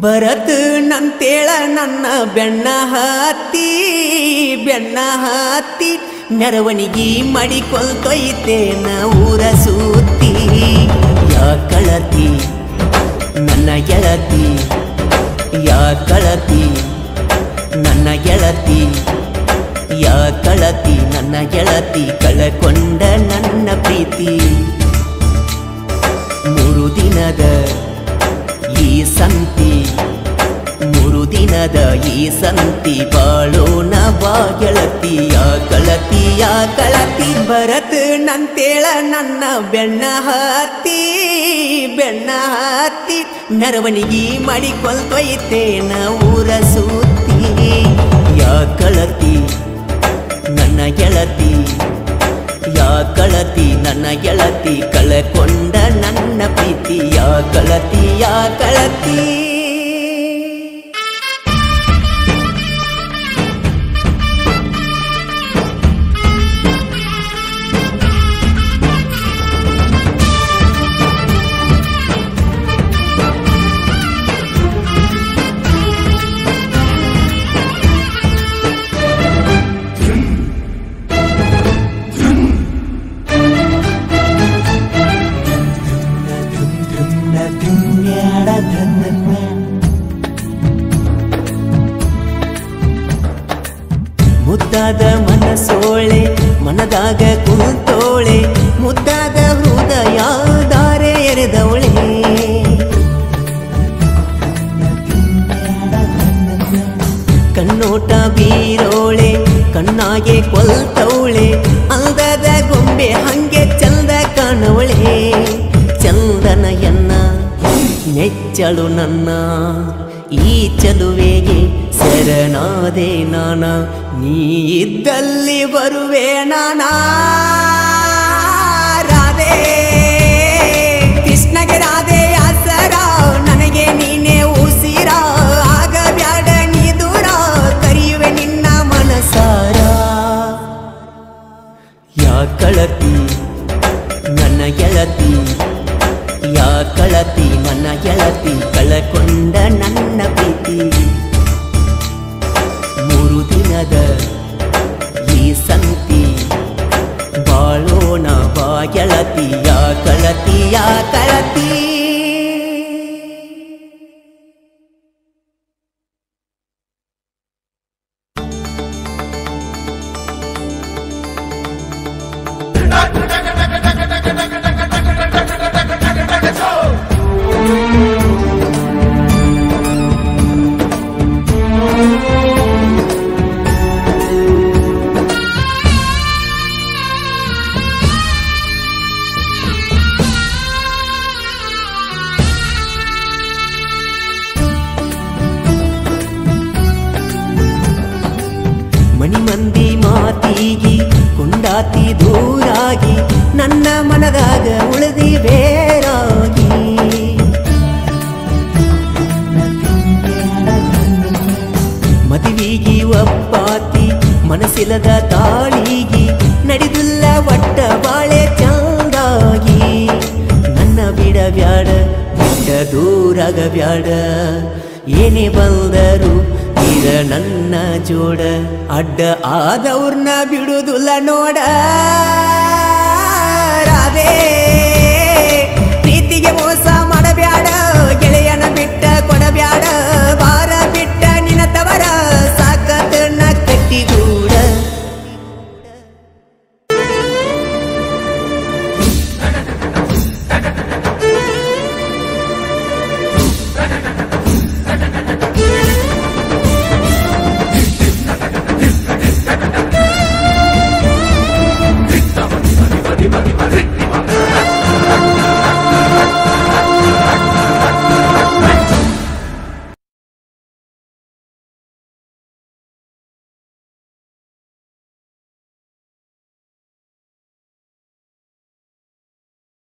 ಬರತ್ ನಂತೇಳ ನನ್ನ ಬೆಣ್ಣ ಹತ್ತಿ ಬೆಣ್ಣ ಹತ್ತಿ ಮೆರವಣಿಗೆ ಮಾಡಿಕೊಳ್ತೊಯ್ತೇನ ಊರ ಸುತ್ತಿ ಯಾ ಕಳತಿ ನನ್ನ ಗೆಳತಿ ಯಾ ಕಳತಿ ನನ್ನ ಗೆಳತಿ ಯಾ ಕಳತಿ ನನ್ನ ಗೆಳತಿ ಕಳಕೊಂಡ ನನ್ನ ಪ್ರೀತಿ ಮೂರು ದಿನದ ಈ ಸಂತಿ ಮೂರು ದಿನದ ಈ ಸಂತಿ ಬಾಳೋಣ ಬಾ ಗೆಳತಿಯ ಕಳತಿಯ ಕಳತಿ ಬರತ್ ನಂತೇಳ ನನ್ನ ಬೆಣ್ಣ ಹತ್ತಿ ಬೆಣ್ಣ ಹತ್ತಿ ಮೆರವಣಿಗೆ ಮಾಡಿಕೊಳ್ತೊಯ್ತೇನ ಊರ ಸುತ್ತಿ ಯಾ ಕಳತಿ ನನ್ನ ಗೆಳತಿ ಯಾ ಕಳತಿ ನನ್ನ ಗೆಳತಿ ಕಳಕೊಂಡ ನನ್ನ ಪ್ರೀತಿ ಯಾ ಕಳತಿ ಯಾ ಕಳತಿ ಮುದ್ದಾದ ಮನಸೋಳೆ ಮನದಾಗ ಕುಂತೋಳೆ ಮುದ್ದಾದ ಹೃದಯ ದಾರೆ ಎರೆದವಳೆ ಕಣ್ಣೋಟ ಬೀರೋಳೆ ಕಣ್ಣಾಗೆ ಕೊಲ್ತವಳೆ ಅಂದದ ಗೊಂಬೆ ಹಂಗೆ ಚಂದ ಕಾಣವಳೆ ಚಂದನ ಎನ್ನ ನೆಚ್ಚಳು ನನ್ನ ಈ ಚಲುವೆಗೆ ಶರಣಾದೆ ನಾನ ನೀ ಇದ್ದಲ್ಲಿ ಬರುವೆ ನಾನಾ ರಾಧೆ ಕೃಷ್ಣಗೆ ರಾಧೆ ಆಸರ ನನಗೆ ನೀನೇ ಉಸಿರ ಆಗ ಬ್ಯಾಡ ನೀ ದೂರ ಕರೆಯುವೆ ನಿನ್ನ ಮನಸಾರ ಯಾ ಕಳತಿ ನನ್ನ ಗೆಳತಿ ಯಾ ಕಳತಿ ನನ್ನ ಗೆಳತಿ ಕಳಕೊಂಡ ನನ್ನ ಪ್ರೀತಿ ಮೂರು ದಿನದ ಈ ಸಂತಿ ಬಾಳೋಣ ಬಾ ಗೆಳತಿ ಯಾ ಕಳತಿ ಯಾ ಕಳತಿ ಮಣಿ ಮಂದಿ ಮಾತಿಗಿ ಕೊಂಡಾತಿ ದೂರಾಗಿ ನನ್ನ ಮನದಾಗ ಉಳಿದಿ ಬೇರಾಗಿ ಮದುವಿಗಿ ಒಪ್ಪಾತಿ ಮನಸ್ಸಿಲ್ಲದ ತಾಳಿಗಿ ನಡೆದಿಲ್ಲ ಒಟ್ಟ ಬಾಳೆ ಚಂದಾಗಿ ನನ್ನ ಬಿಡ ಬ್ಯಾಡ ಬಿಟ್ಟ ದೂರಾಗ ಬ್ಯಾಡ ಏನೇ ಬಂದರು ಇರ ನನ್ನ ಜೋಡ ಅಡ್ಡ ಆದವ್ರನ್ನ ಬಿಡುದಿಲ್ಲ ನೋಡ ರಾಧೇ